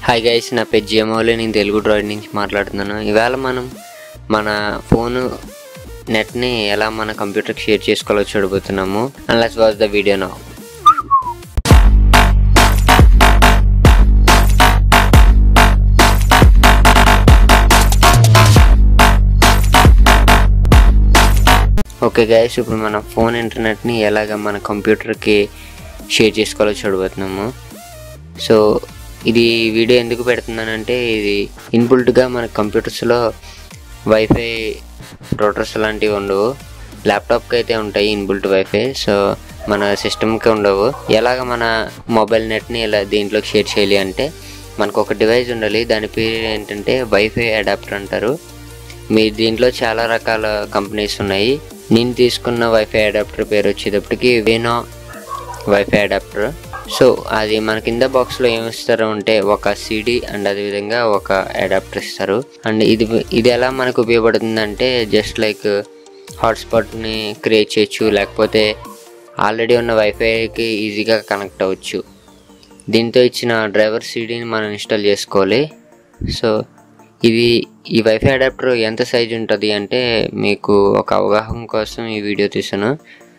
hi guys నా పేరు జిఎంఓలే నేను తెలుగు డ్రాయింగ్ నుంచి మాట్లాడుతున్నాను ఇవాళ మనం మన ఫోను నెట్ని ఎలా మన కంప్యూటర్కి షేర్ చేసుకోవాలో చూడబోతున్నాము and let's watch the video now okay guys ఇప్పుడు మన ఫోన్ ఇంటర్నెట్ని ఎలాగ మన కంప్యూటర్కి షేర్ చేసుకోవాలో చూడబోతున్నాము సో ఇది వీడియో ఎందుకు పెడుతున్నానంటే ఇది ఇన్బుల్ట్గా మన కంప్యూటర్స్లో వైఫై రౌటర్స్ లాంటివి ఉండవు ల్యాప్టాప్కి అయితే ఉంటాయి ఇన్బుల్ట్ వైఫై సో మన సిస్టమ్కి ఉండవు ఎలాగ మన మొబైల్ నెట్ని ఇలా దీంట్లోకి షేర్ చేయాలి అంటే మనకు ఒక డివైస్ ఉండాలి దాని పేరు ఏంటంటే వైఫై అడాప్టర్ అంటారు మీ దీంట్లో చాలా రకాల కంపెనీస్ ఉన్నాయి నేను తీసుకున్న వైఫై అడాప్టర్ పేరు వచ్చేటప్పటికి వేనో వైఫై అడాప్టర్ సో అది మన కింద బాక్స్లో ఏమి ఇస్తారు అంటే ఒక సిడి అండ్ అదేవిధంగా ఒక అడాప్టర్ ఇస్తారు అండ్ ఇది ఇది ఎలా మనకు ఉపయోగపడుతుంది అంటే జస్ట్ లైక్ హాట్స్పాట్ని క్రియేట్ చేయొచ్చు లేకపోతే ఆల్రెడీ ఉన్న వైఫైకి ఈజీగా కనెక్ట్ అవ్వచ్చు దీంతో ఇచ్చిన డ్రైవర్ సీడీని మనం ఇన్స్టాల్ చేసుకోవాలి సో ఇది ఈ వైఫై అడాప్టర్ ఎంత సైజ్ ఉంటుంది అంటే మీకు ఒక అవగాహన కోసం ఈ వీడియో తీసాను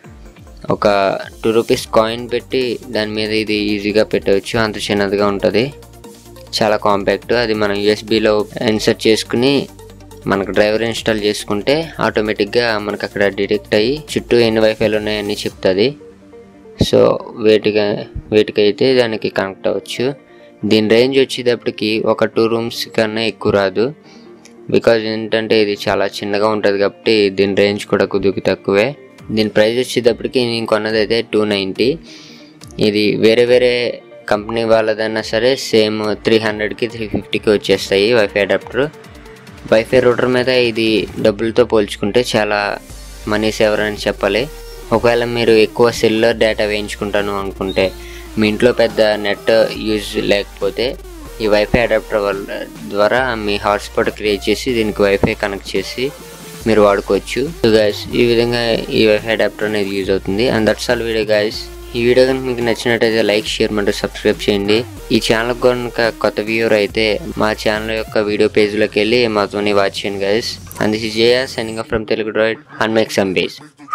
ఒక టూ రూపీస్ కాయిన్ పెట్టి దాని మీద ఇది ఈజీగా పెట్టవచ్చు అంత చిన్నదిగా ఉంటుంది చాలా కాంపాక్ట్ అది మనం యూఎస్బిలో ఇన్సర్ట్ చేసుకుని మనకు డ్రైవర్ ఇన్స్టాల్ చేసుకుంటే ఆటోమేటిక్గా మనకు అక్కడ డిటెక్ట్ అయ్యి చుట్టూ ఎన్ని వైఫైలు ఉన్నాయని చెప్తుంది సో వేటిగా వేటికైతే దానికి కనెక్ట్ అవ్వచ్చు దీని రేంజ్ వచ్చేటప్పటికి ఒక టూ రూమ్స్ కన్నా ఎక్కువ రాదు బికాజ్ ఏంటంటే ఇది చాలా చిన్నగా ఉంటుంది కాబట్టి దీని రేంజ్ కూడా కొద్దిగా తక్కువే దీని ప్రైస్ వచ్చేటప్పటికి నేను కొన్నది అయితే టూ నైంటీ ఇది వేరే వేరే కంపెనీ వాళ్ళదైనా సరే సేమ్ త్రీ హండ్రెడ్కి త్రీ ఫిఫ్టీకి వచ్చేస్తాయి వైఫై అడాప్టర్ వైఫై రూటర్ మీద ఇది డబ్బులతో పోల్చుకుంటే చాలా మనీ సేవర్ అని చెప్పాలి ఒకవేళ మీరు ఎక్కువ సెల్యులర్ డేటా వేయించుకుంటాను అనుకుంటే మీ ఇంట్లో పెద్ద నెట్ యూజ్ లేకపోతే ఈ వైఫై అడాప్టర్ వల్ల ద్వారా మీ హాట్స్పాట్ క్రియేట్ చేసి దీనికి వైఫై కనెక్ట్ చేసి మీరు వాడుకోవచ్చు గాయస్ ఈ విధంగా ఈ వైఫై అడాప్టర్ అనేది యూజ్ అవుతుంది and that's all video guys ఈ వీడియో కనుక మీకు నచ్చినట్టయితే లైక్ షేర్ మరియు సబ్స్క్రైబ్ చేయండి ఈ ఛానల్ కనుక కొత్త వ్యూవర్ అయితే మా ఛానల్ యొక్క వీడియో పేజ్లోకి వెళ్ళి మాతోని వాచ్ చేయండి guys and this is Jaya signing from Telugu droid and make some base